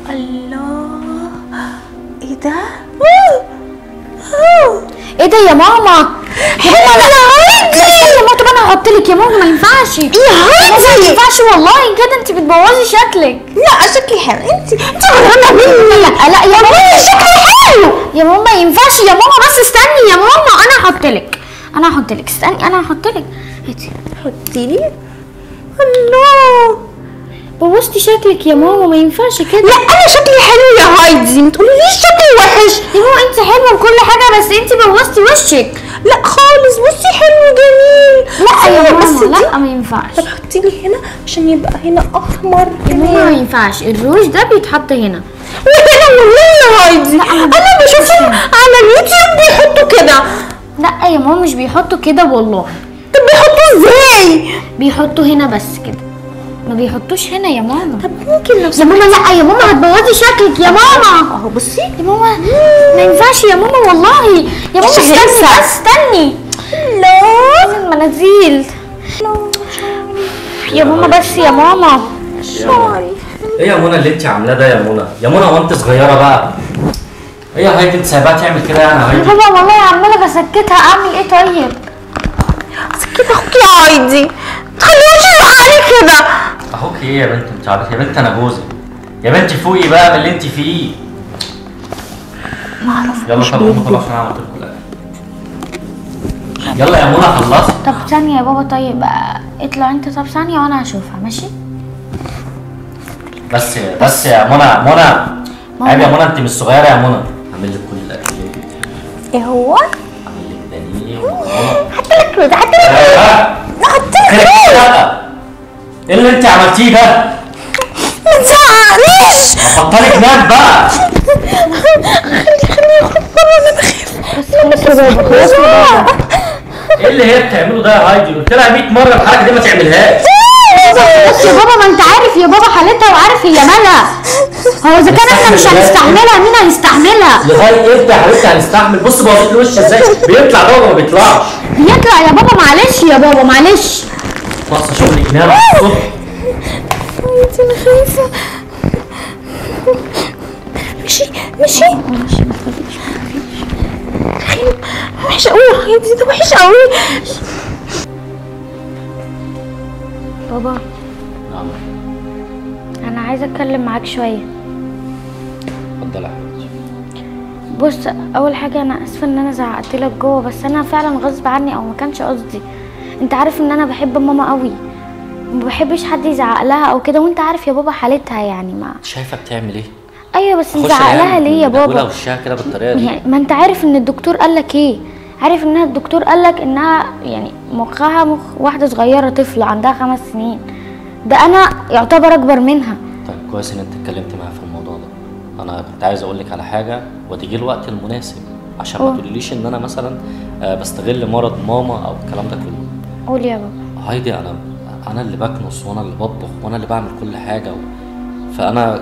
الله ايه ده ايه ده يا ماما هنا لا لا يا ماما طب انا هحط لك يا ماما ما ينفعش يا ما هادي ينفعش والله كده انت بتبوظي شكلك لا شكلي حلو انت انت غيرانه مني لا لا يا ماما شكلي حلو يا ماما ما ينفعش يا ماما بس استني يا ماما انا هحط لك انا هحط لك استني انا هحط لك هاتي حطي لي الله بوظتي شكلك يا ماما ما ينفعش كده لا انا شكلي حلو يا هايدي ما تقوليليش شكلي وحش يا ماما انت حلوه وكل حاجه بس انت بوظتي وشك لا خالص بصي حلو جميل لا يا بس ماما دي- لا ما ينفعش طب حطي لي هنا عشان يبقى هنا احمر يا ماما ما كمان ينفعش الروج ده بيتحط هنا وهنا والله يا هايدي انا بشوفهم على اليوتيوب بيحطوا كده لا يا ماما مش بيحطوا كده والله طب بيحطوا ازاي بيحطوا هنا بس كده ما بيحطوش هنا يا ماما طب ممكن لو يا ماما لا يا ماما هتبوظي شكلك يا ماما اهو بصي يا ماما ما ينفعش يا ماما والله يا ماما مش استني هينفع. بس استني لا المناديل يا ماما بس يا ماما سوري ايه يا منى اللي انت عاملاه ده يا منى يا منى وانت صغيره بقى ايه يا هايدي انت سايباها تعمل كده يعني يا يا هايدي بابا والله عماله بسكتها اعمل ايه طيب كده اخوك يا هايدي تخليهوش يزعلي كده اخوك ايه يا بنت مش عارف يا بنت انا جوزك يا بنتي فوقي بقى من اللي انت فيه يلا طب قوموا خلاص انا عملت لكم الاكل يلا يا منى خلصت طب ثانيه يا بابا طيب آه، اطلع انت طب ثانيه وانا هشوفها ماشي بس بس يا منى منى عيب يا منى انت مش صغيره يا منى اعمل لك كل الاكل اللي انت بتحبيه. ايه هو اعمل لك بانيه ومكرونه حط لك رز حط لك لا حط لك رز لا ايه اللي انت عملتيه ده؟ ما تزعقنيش بطلي جنان بقى خلي خلي ياخد بره انا بخاف خلاص يا بابا خلاص يا بابا ايه اللي هي بتعمله ده يا هايدي قلت لها 100 مره الحركه دي ما تعملهاش بس يا بابا ما انت عارف يا بابا حالتها وعارف هي مالها هو اذا كان احنا مش هنستحملها مين هيستحملها لغايه امتى يا حبيبتي هنستحمل بص بوظت له وشي ازاي بيطلع بابا ما بيطلعش يطلع يا بابا معلش يا بابا معلش ناقصه شغل جنان على الصبح انت انا خايفه مشي مشي خايف وحش قوي يا حياتي ده وحش قوي بابا نعم انا عايزه اتكلم معاك شويه اتفضل يا حبيبتي بص اول حاجه انا اسفه ان انا زعقت لك جوه بس انا فعلا غصب عني او ما كانش قصدي انت عارف ان انا بحب ماما قوي ما بحبش حد يزعق لها او كده وانت عارف يا بابا حالتها يعني ما شايفه بتعمل ايه؟ ايوه بس أخش نزعق ألاقيها لها ليه يا مدهولة بابا وشها كده بالطريقه دي يعني ما انت عارف ان الدكتور قال لك ايه عارف انها الدكتور قال لك انها يعني مخها مخ واحده صغيره طفله عندها خمس سنين ده انا يعتبر اكبر منها طيب كويس ان انت اتكلمت معايا في الموضوع ده انا كنت عايز اقول لك على حاجه وتيجي الوقت المناسب عشان ما أوه. تقوليليش ان انا مثلا آه، بستغل مرض ماما او الكلام ده كله قول يا بابا هايدي انا انا اللي بكنس وانا اللي بطبخ وانا اللي بعمل كل حاجه و... فانا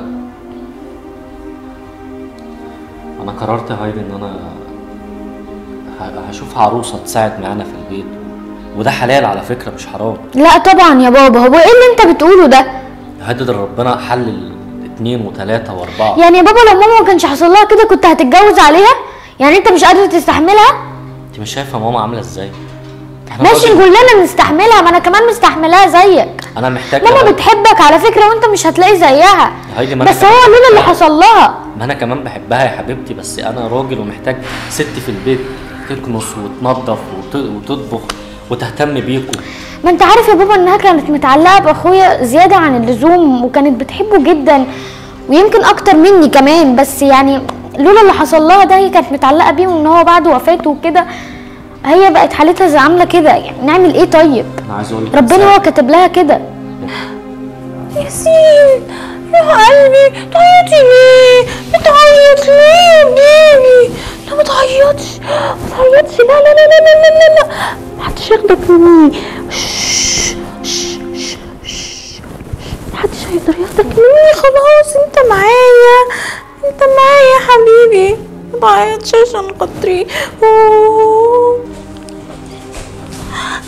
انا قررت يا هايدي ان انا ه- هشوف عروسه تساعد معانا في البيت وده حلال على فكره مش حرام لا طبعا يا بابا هو ايه اللي انت بتقوله ده هايدي ده ربنا حلل اتنين وتلاته واربعه يعني يا بابا لو ماما ما كانش حصل لها كده كنت هتتجوز عليها يعني انت مش قادر تستحملها انت مش شايفه ماما عامله ازاي احنا ماشي راجل- كلنا بنستحملها ما انا كمان مستحملاها زيك انا محتاج ماما بتحبك على فكره وانت مش هتلاقي زيها هايدي ما أنا بس كمان هو لولا اللي بحبها. حصل لها ما انا كمان بحبها يا حبيبتي بس انا راجل ومحتاج ست في البيت تكنس وتنظف وت- وتطبخ وتهتم بيكم ما انت عارف يا بابا انها كانت متعلقه باخويا زياده عن اللزوم وكانت بتحبه جدا ويمكن اكتر مني كمان بس يعني لولا اللي حصل لها ده هي كانت متعلقه بيه وان هو بعد وفاته وكده هي بقت حالتها زي عامله كده يعني نعمل ايه طيب انا عايز اقول لك ربنا هو كاتب لها كده ياسين يا قلبي تعيطي ليه بتعيط ليه يا بيبي لا ما تعيطش ما تعيطش لا لا لا لا لا لا لا لا محدش ياخدك مني شش، شش، شش، شش. محدش هيقدر ياخدك مني خلاص انت معايا انت معايا يا حبيبي ما تعيطش عشان خاطري أوه.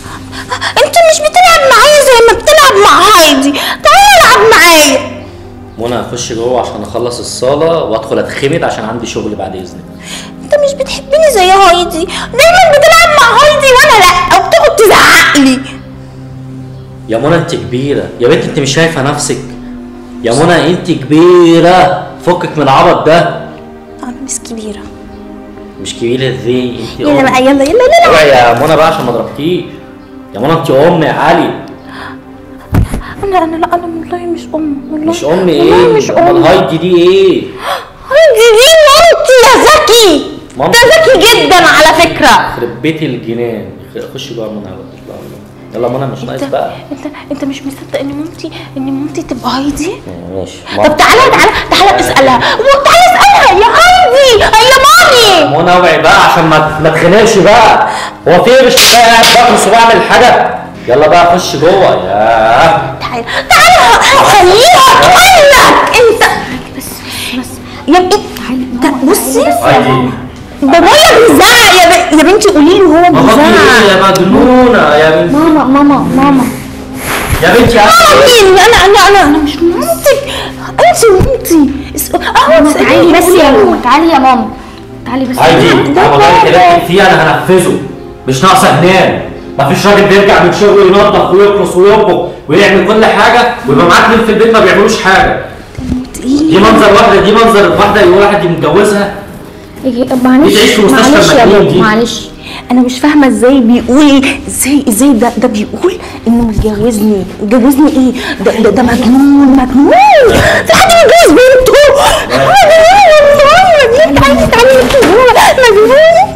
انت مش بتلعب معايا زي ما بتلعب مع هايدي تعالى العب معايا منى اخش جوه عشان اخلص الصاله وادخل اتخمد عشان عندي شغل بعد اذنك انت مش بتحبني زي هايدي دايما بتلعب مع هايدي وانا لا وبتقعد تزعق لي يا منى انت كبيره يا بنت انت مش شايفه نفسك يا منى انت كبيره فكك من العبط ده انا مش كبيره مش كبيره ازاي انت يلا بقى أم. يلا يلا يلا اوعي يا منى بقى عشان ما اضربكيش يا منى انت ام يا علي انا انا لا انا والله مش ام والله مش ام والله ايه مش امال ام هايدي دي ايه هايدي دي مامتي يا زكي مامتي؟ ده ذكي جدا على فكره يخرب بيت الجنان خش جوه يا منى يلا يلا يلا منى مش ناقص انت بقى انت انت مش مصدق ان مامتي ان مامتي تبقى هايدي ماشي طب تعالى تعالى تعالى اسالها تعالى اسالها يا هايدي يا مامي منى اوعي بقى عشان ما ما تخنقش بقى هو في ايه مش كفايه قاعد بكرس وبعمل حاجه يلا بقى خش جوه يا تعالى تعالى هخليها تقول لك انت بس بس يا انت بصي هايدي بابايا بيزعق يا ب... يا بنتي قولي له هو ماما في ايه بيزعق يا مجنونه يا بنتي ماما ماما ماما يا بنتي يا مين انا انا انا انا مش مامتك انت مامتي اس- اهو تعالي بس يا ماما تعالي يا ماما تعالي بس هايدي ده انا والله بابا. كلامك فيه انا هنفذه مش ناقصه جنان مفيش راجل بيرجع من شغله ينظف ويكنس ويطبخ ويعمل كل حاجه ويبقى معاه اتنين في البيت ما بيعملوش حاجه دي منظر واحده دي منظر واحده يقول واحد متجوزها إيه، معلش بتعيش في مستشفى معلش يا المجانين بابا دي. معلش انا مش فاهمه ازاي بيقول ازاي ازاي ده ده بيقول انه متجوزني متجوزني ايه ده ده, ده مجنون مجنون في حد بيتجوز بنته مجنون تعالي تعالي انت جوه مجنون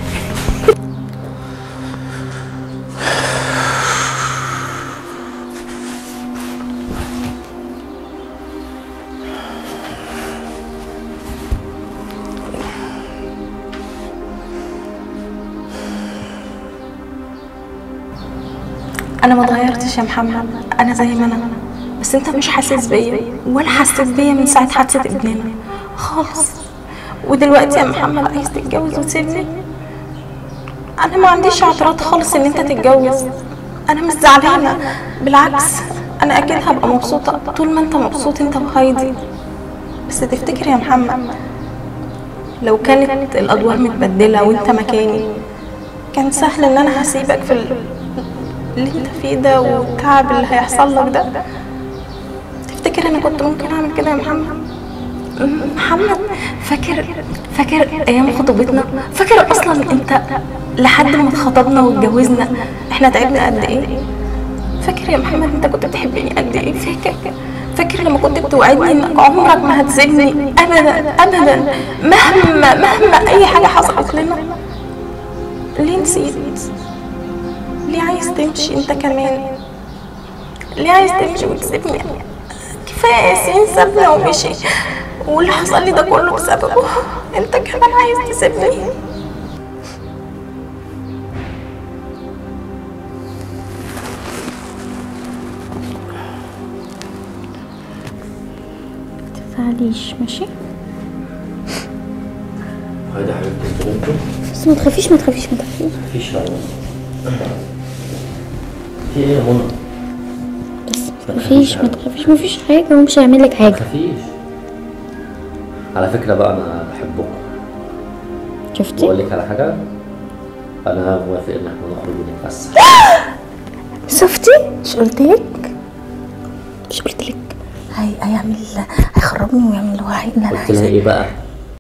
انا ما اتغيرتش يا محمد انا زي ما انا بس انت مش حاسس بيا ولا حسيت بيا من ساعه حادثه ابننا خالص ودلوقتي يا محمد عايز تتجوز وتسيبني انا ما عنديش اعتراض خالص ان انت تتجوز انا مش زعلانه بالعكس انا اكيد هبقى مبسوطه طول ما انت مبسوط انت وهايدي بس تفتكر يا محمد لو كانت الادوار متبدله وانت مكاني كان سهل ان انا هسيبك في ال... اللي انت فيه ده والتعب اللي هيحصل لك ده تفتكر انا كنت ممكن اعمل كده يا محمد م- محمد فاكر فاكر ايام خطوبتنا فاكر اصلا انت لحد ما اتخطبنا واتجوزنا احنا تعبنا قد ايه فاكر يا محمد انت كنت بتحبني قد ايه فاكر فاكر لما كنت بتوعدني انك عمرك ما هتسيبني ابدا ابدا مهما مهما اي حاجه حصلت لنا ليه نسيت ليه عايز تمشي انت كمان ليه عايز تمشي وتسيبني كفايه ياسين سابنا ومشي واللي حصل لي ده كله بسببه انت كمان عايز تسيبني تزعليش ماشي هايدي حبيبتي انت بنته بس ما تخافيش ما تخافيش ما تخافيش مفيش لا في ايه يا منى؟ بس ما تخافيش ما تخافيش ما فيش حاجه هو مش هيعمل لك ما حاجه تخافيش على فكرة بقى أنا بحبكم شفتي بقول لك على حاجة أنا موافق إن احنا نخرج ونتفسح شفتي مش قلت لك مش قلت لك هي هيعمل هيخربني ويعمل وعي ان انا قلت لها عايزه إيه بقى؟